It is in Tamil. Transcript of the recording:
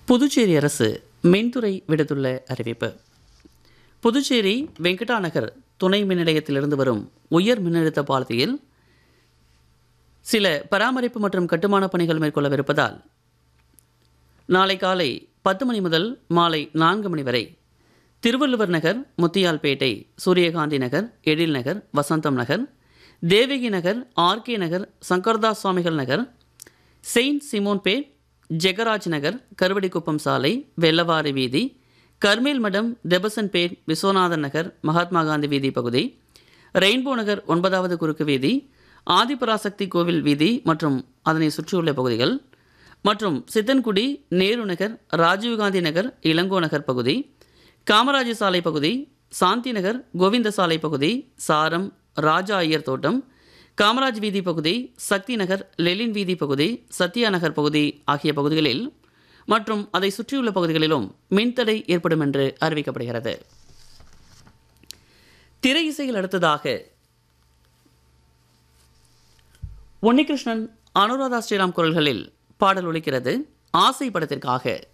புதுச்சேரி அரசு மின்துறை விடுத்துள்ள அறிவிப்பு புதுச்சேரி வெங்கடா நகர் துணை மின் நிலையத்திலிருந்து வரும் உயர் மின்னழுத்த பாலத்தில் சில பராமரிப்பு மற்றும் கட்டுமான பணிகள் மேற்கொள்ளவிருப்பதால் நாளை காலை பத்து மணி முதல் மாலை நான்கு மணி வரை திருவள்ளுவர் நகர் முத்தியால்பேட்டை சூரியகாந்தி நகர் எழில் நகர் வசந்தம் நகர் தேவகி நகர் ஆர்கே நகர் சங்கர்தாஸ் சுவாமிகள் நகர் செயின்ட் சிமோன்பேட் ஜெகராஜ் நகர் கருவடிக்குப்பம் சாலை வெள்ளவாறு வீதி கர்மேல் மடம் டெபசன்பேட் விஸ்வநாதன் நகர் மகாத்மா காந்தி வீதி பகுதி ரெயின்போ நகர் ஒன்பதாவது குறுக்கு வீதி ஆதிபராசக்தி கோவில் வீதி மற்றும் அதனை சுற்றியுள்ள பகுதிகள் மற்றும் சித்தன்குடி நேரு நகர் ராஜீவ்காந்தி நகர் இளங்கோ நகர் பகுதி காமராஜர் சாலை பகுதி சாந்தி நகர் கோவிந்த சாலை பகுதி சாரம் ராஜா ஐயர் தோட்டம் காமராஜ் வீதி பகுதி சக்தி நகர் லெலின் வீதி பகுதி சத்யா நகர் பகுதி ஆகிய பகுதிகளில் மற்றும் அதை சுற்றியுள்ள பகுதிகளிலும் மின்தடை ஏற்படும் என்று அறிவிக்கப்படுகிறது திரை இசையில் அடுத்ததாக உன்னிகிருஷ்ணன் அனுராதா ஸ்ரீராம் குரல்களில் பாடல் ஒலிக்கிறது ஆசை படத்திற்காக